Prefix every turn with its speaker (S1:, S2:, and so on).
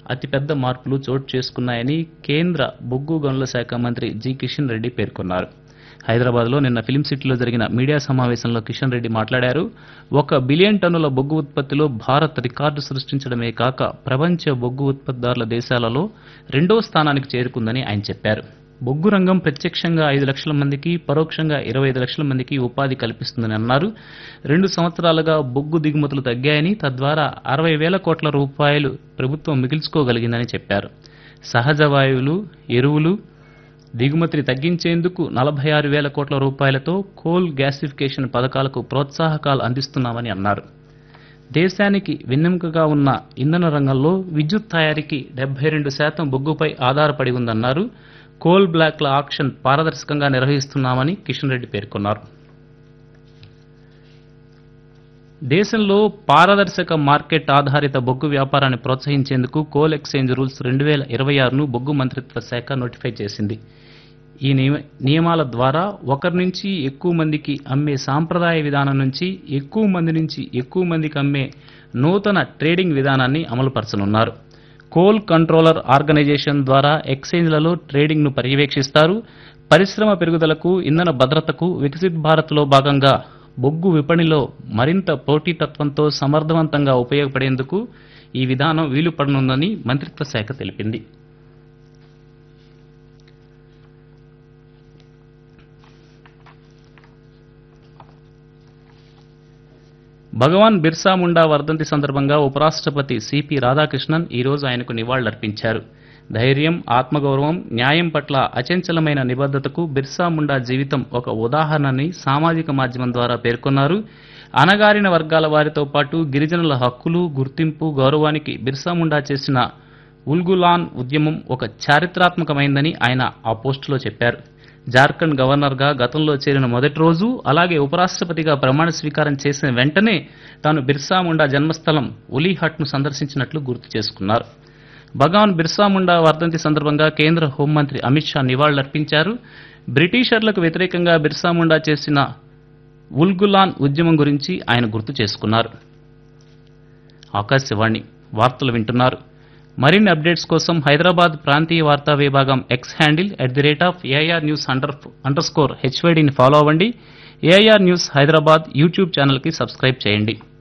S1: అతిపెద్ద మార్పులు చోటు చేసుకున్నాయని కేంద్ర బొగ్గు గనుల శాఖ మంత్రి జి కిషన్ రెడ్డి పేర్కొన్నారు హైదరాబాద్లో నిన్న ఫిల్మ్ సిటీలో జరిగిన మీడియా సమావేశంలో కిషన్ రెడ్డి మాట్లాడారు ఒక బిలియన్ టన్నుల బొగ్గు ఉత్పత్తిలో భారత్ రికార్డు సృష్టించడమే కాక ప్రపంచ బొగ్గు ఉత్పత్తిదారుల దేశాలలో రెండో స్థానానికి చేరుకుందని ఆయన చెప్పారు బొగ్గు రంగం ప్రత్యక్షంగా ఐదు లక్షల మందికి పరోక్షంగా ఇరవై ఐదు లక్షల మందికి ఉపాధి కల్పిస్తుందని అన్నారు రెండు సంవత్సరాలుగా బొగ్గు దిగుమతులు తగ్గాయని తద్వారా అరవై వేల కోట్ల రూపాయలు ప్రభుత్వం మిగిల్చుకోగలిగిందని చెప్పారు సహజ వాయువులు ఎరువులు దిగుమతిని తగ్గించేందుకు నలభై ఆరు వేల కోట్ల రూపాయలతో కోల్ గ్యాసిఫికేషన్ పథకాలకు ప్రోత్సాహకాలు అందిస్తున్నామని అన్నారు దేశానికి వెన్నెముకగా ఉన్న ఇంధన రంగంలో విద్యుత్ తయారీకి డెబ్బై రెండు శాతం బొగ్గుపై ఆధారపడి ఉందన్నారు కోల్ బ్లాక్ల ఆక్షన్ పారదర్శకంగా నిర్వహిస్తున్నామని కిషన్ రెడ్డి పేర్కొన్నారు దేశంలో పారదర్శక మార్కెట్ ఆధారిత బొగ్గు వ్యాపారాన్ని ప్రోత్సహించేందుకు కోల్ ఎక్స్చేంజ్ రూల్స్ రెండు వేల ఇరవై ఆరును బొగ్గు మంత్రిత్వ శాఖ నోటిఫై చేసింది ఈ నియమ నియమాల ద్వారా ఒకరి నుంచి ఎక్కువ మందికి అమ్మే సాంప్రదాయ విధానం నుంచి ఎక్కువ మంది నుంచి ఎక్కువ మందికి అమ్మే నూతన ట్రేడింగ్ విధానాన్ని అమలుపరచనున్నారు కోల్ కంట్రోలర్ ఆర్గనైజేషన్ ద్వారా ఎక్స్చేంజ్లలో ట్రేడింగ్ను పర్యవేక్షిస్తారు పరిశ్రమ పెరుగుదలకు ఇంధన భద్రతకు వికసిత్ భారత్లో భాగంగా బొగ్గు విపణిలో మరింత పోటీతత్వంతో సమర్థవంతంగా ఉపయోగపడేందుకు ఈ విధానం వీలు పడనుందని మంత్రిత్వ శాఖ తెలిపింది భగవాన్ బిర్సా ముండా వర్ధంతి సందర్భంగా ఉపరాష్ట్రపతి సిపి రాధాకృష్ణన్ ఈరోజు ఆయనకు నివాళులర్పించారు ధైర్యం ఆత్మగౌరవం న్యాయం పట్ల అచంచలమైన నిబద్ధతకు బిర్సా ముండా జీవితం ఒక ఉదాహరణని సామాజిక మాధ్యమం ద్వారా పేర్కొన్నారు అనగారిన వర్గాల వారితో పాటు గిరిజనుల హక్కులు గుర్తింపు గౌరవానికి బిర్సా ముండా చేసిన ఉల్గులాన్ ఉద్యమం ఒక చారిత్రాత్మకమైందని ఆయన ఆ పోస్టులో చెప్పారు జార్ఖండ్ గవర్నర్గా గతంలో చేరిన మొదటి రోజు అలాగే ఉపరాష్ట్రపతిగా ప్రమాణ స్వీకారం చేసిన వెంటనే తాను బిర్సా ముండా జన్మస్థలం ఉలీహట్ను సందర్శించినట్లు గుర్తు చేసుకున్నారు భగవాన్ బిర్సా ముండా వర్ధంతి సందర్భంగా కేంద్ర హోంమంత్రి అమిత్ షా నివాళులర్పించారు బ్రిటిషర్లకు వ్యతిరేకంగా బిర్సా ముండా చేసిన ఉల్గులాన్ ఉద్యమం గురించి ఆయన గుర్తు చేసుకున్నారు ఆకాశవాణి వార్తలు వింటున్నారు మరిన్ని అప్డేట్స్ కోసం హైదరాబాద్ ప్రాంతీయ వార్తా విభాగం X handle at the rate of AIR news under underscore హెచ్వైడిని ఫాలో అవ్వండి ఏఐఆర్ న్యూస్ హైదరాబాద్ యూట్యూబ్ ఛానల్కి సబ్స్క్రైబ్ చేయండి